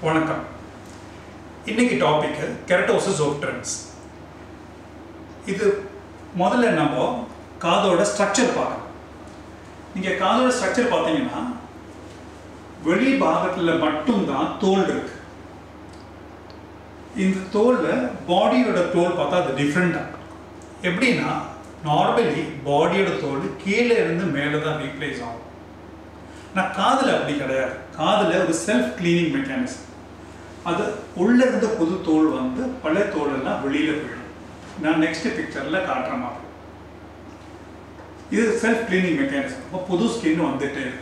வணக்கம் இன்னைக்கு topic keratosis ஓப்டரன்ஸ் இது முதல்ல நம்ம காதோட ஸ்ட்ரக்சர் பார்க்கணும் நீங்கள் காதோட ஸ்ட்ரக்சர் பார்த்தீங்கன்னா வெளி பாகத்தில் மட்டும்தான் தோல் இருக்கு இந்த தோலில் பாடியோட தோல் பார்த்தா அது டிஃப்ரெண்ட்டாக எப்படின்னா நார்மலி பாடியோட தோல் கீழே இருந்து மேலே தான் ரீப்ளேஸ் ஆகும் ஆனால் காதில் அப்படி கிடையாது காதில் ஒரு செல்ஃப் கிளீனிங் மெக்கானிசம் அது உள்ளே இருந்த புது தோல் வந்து பழைய தோல் எல்லாம் வெளியில் போயிடும் நான் நெக்ஸ்ட் பிக்சரில் காட்டுற மாதிரி இது செல்ஃப் கிளீனிங் மெக்கானிசம் அப்போ புது ஸ்கின் வந்துட்டே இருக்கும்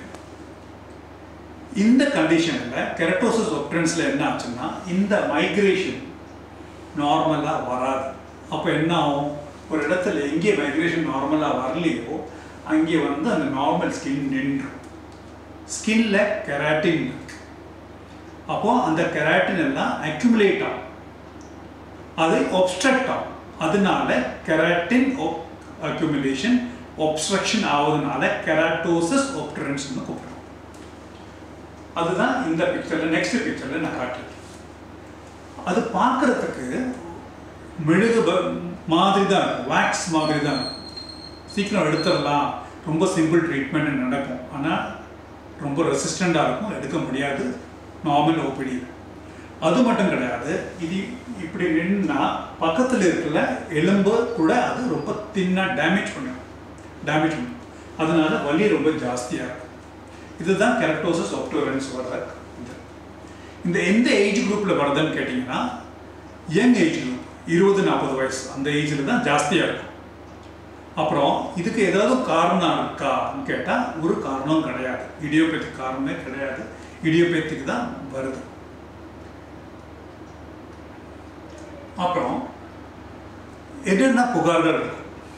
இந்த கண்டிஷனில் கெரட்டோசிஸ் ஒப்டன்ஸில் என்ன ஆச்சுன்னா இந்த மைக்ரேஷன் நார்மலாக வராது அப்போ என்ன ஆகும் ஒரு இடத்துல எங்கே மைக்ரேஷன் நார்மலாக வரலையோ அங்கே வந்து அந்த நார்மல் ஸ்கின் நின்றும் ஸ்கின்ல கெராட்டின் இருக்கு அப்போ அந்த கெராட்டின் எல்லாம் அக்யூமுலேட் ஆகும் அது ஒப்ஸ்ட்ரக்ட் ஆகும் அதனால கெராட்டின் அக்யூமுலேஷன் ஒப்ஸ்ட்ரக்ஷன் ஆகுதுனால கெராட்டோசிஸ் ஒப்டரன்ஸ்னு கூப்பிடுறோம் அதுதான் இந்த பிக்சர்ல நெக்ஸ்ட் பிக்சர்ல நான் காட்டுறேன் அது பார்க்கறதுக்கு மெழுகு ப- மாதிரி தான் இருக்கும் வேக்ஸ் மாதிரி தான் இருக்கும் சீக்கிரம் எடுத்துடலாம் ரொம்ப சிம்பிள் ட்ரீட்மெண்ட் நடக்கும் ஆனால் ரொம்ப ரெசிஸ்டண்டாக இருக்கும் எடுக்க முடியாது நார்மல் ஓபிடி அது மட்டும் கிடையாது இது இப்படி நின்னா பக்கத்தில் இருக்கிற எலும்பு கூட அது ரொம்ப தின்னாக டேமேஜ் பண்ணிடும் டேமேஜ் பண்ணும் அதனால வலி ரொம்ப ஜாஸ்தியாக இருக்கும் இதுதான் கெரக்டோசஸ் ஒப்டோரன்ஸ் வர இது இந்த எந்த ஏஜ் குரூப்பில் வருதுன்னு கேட்டிங்கன்னா யங் ஏஜ் குரூப் இருபது நாற்பது வயசு அந்த ஏஜில் தான் ஜாஸ்தியாக இருக்கும் அப்புறம் இதுக்கு ஏதாவது காரணம் இருக்கான்னு கேட்டால் ஒரு காரணம் கிடையாது இடியோபேத்திக் காரணமே கிடையாது இடியோபேத்திக் தான் வருது அப்புறம் என்னென்ன புகார்கள் இருக்கு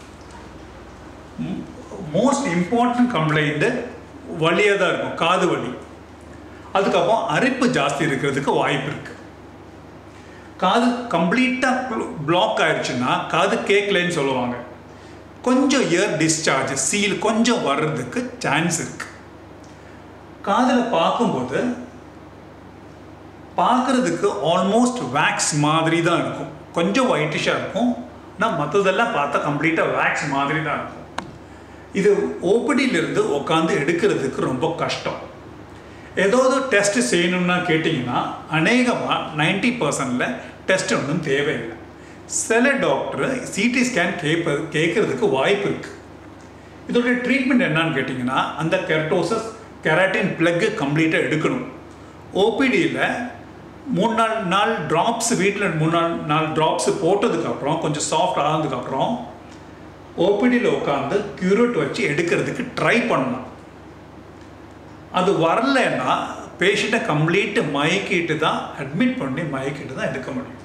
மோஸ்ட் இம்பார்ட்டன்ட் கம்ப்ளைண்ட்டு வலியாக தான் இருக்கும் காது வலி அதுக்கப்புறம் அரிப்பு ஜாஸ்தி இருக்கிறதுக்கு வாய்ப்பு இருக்கு காது கம்ப்ளீட்டாக பிளாக் ஆயிடுச்சுன்னா காது கேட்கலன்னு சொல்லுவாங்க கொஞ்சம் இயர் டிஸ்சார்ஜ் சீல் கொஞ்சம் வர்றதுக்கு சான்ஸ் இருக்கு காதில் பார்க்கும்போது பார்க்கறதுக்கு ஆல்மோஸ்ட் வேக்ஸ் மாதிரி தான் இருக்கும் கொஞ்சம் ஒயிட்டிஷாக இருக்கும் ஆனால் மற்றதெல்லாம் பார்த்தா கம்ப்ளீட்டாக வேக்ஸ் மாதிரி தான் இருக்கும் இது ஓபிடியிலிருந்து உட்காந்து எடுக்கிறதுக்கு ரொம்ப கஷ்டம் ஏதாவது டெஸ்ட் செய்யணும்னா கேட்டிங்கன்னா அநேகமாக நைன்டி பர்சன்டில் டெஸ்ட் ஒன்றும் தேவையில்லை சில டாக்டர் சிடி ஸ்கேன் கேட்ப கேட்கறதுக்கு வாய்ப்பு இருக்குது இதோட ட்ரீட்மெண்ட் என்னன்னு கேட்டிங்கன்னா அந்த கெரட்டோசஸ் கெராட்டின் பிளக்கு கம்ப்ளீட்டாக எடுக்கணும் ஓபிடியில் மூணு நாள் நாள் ட்ராப்ஸ் வீட்டில் மூணு நாள் நாலு ட்ராப்ஸ் போட்டதுக்கப்புறம் கொஞ்சம் சாஃப்ட் ஆனதுக்கப்புறம் ஓபிடியில் உட்காந்து க்யூரேட் வச்சு எடுக்கிறதுக்கு ட்ரை பண்ணலாம் அது வரலைன்னா பேஷண்ட்டை கம்ப்ளீட் மயக்கிட்டு தான் அட்மிட் பண்ணி மயக்கிட்டு தான் எடுக்க முடியும்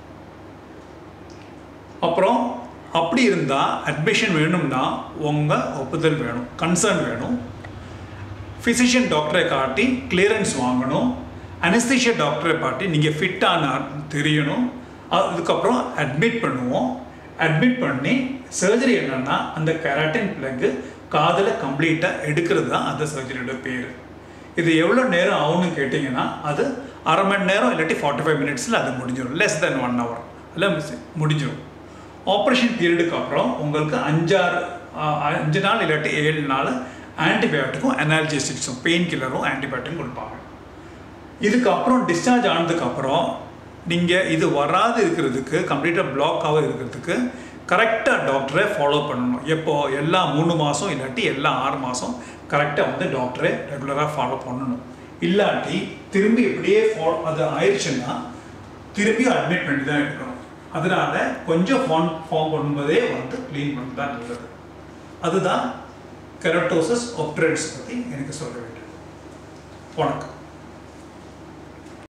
அப்புறம் அப்படி இருந்தால் அட்மிஷன் வேணும்னா உங்கள் ஒப்புதல் வேணும் கன்சர்ன் வேணும் ஃபிசிஷியன் டாக்டரை காட்டி கிளியரன்ஸ் வாங்கணும் அனஸ்தீஷியா டாக்டரை காட்டி நீங்கள் ஃபிட்டான தெரியணும் அதுக்கப்புறம் அட்மிட் பண்ணுவோம் அட்மிட் பண்ணி சர்ஜரி என்னன்னா அந்த கெராட்டின் பிளக்கு காதில் கம்ப்ளீட்டாக எடுக்கிறது தான் அந்த சர்ஜரியோட பேர் இது எவ்வளோ நேரம் ஆகும்னு கேட்டிங்கன்னா அது அரை மணி நேரம் இல்லாட்டி ஃபார்ட்டி ஃபைவ் மினிட்ஸில் அது முடிஞ்சிடும் லெஸ் தென் ஒன் ஹவர் எல்லாம் முடிஞ்சிடும் ஆப்ரேஷன் பீரியடுக்கு அப்புறம் உங்களுக்கு அஞ்சாறு ஆஹ், அஞ்சு நாள் இல்லாட்டி ஏழு நாள் ஆன்டிபயோட்டிக்கும் அனால்ஜெசிக்ஸும் பெயின் கில்லரும் ஆன்டிபயோட்டிக்கும் கொடுப்பாங்க இதுக்கப்புறம் டிஸ்சார்ஜ் ஆனதுக்கப்புறம் நீங்கள் இது வராது இருக்கிறதுக்கு கம்ப்ளீட்டாக பிளாக்காக இருக்கிறதுக்கு கரெக்டாக டாக்டரை ஃபாலோ பண்ணணும் எப்போ எல்லா மூணு மாதம் இல்லாட்டி எல்லா ஆறு மாதம் கரெக்டாக வந்து டாக்டரை ரெகுலராக ஃபாலோ பண்ணணும் இல்லாட்டி திரும்பி இப்படியே ஃபாலோ அது ஆயிடுச்சுன்னா திரும்பி அட்மிட் பண்ணி தான் எடுக்கணும் அதனால கொஞ்சம் ஃபார்ம் ஃபார்ம் பண்ணும்போதே வந்து க்ளீன் பண்ணி தான் நல்லது அதுதான் கெரட்டோசஸ் ஒப்ட்ரன்ஸ் பற்றி எனக்கு சொல்ல வேண்டியது வணக்கம்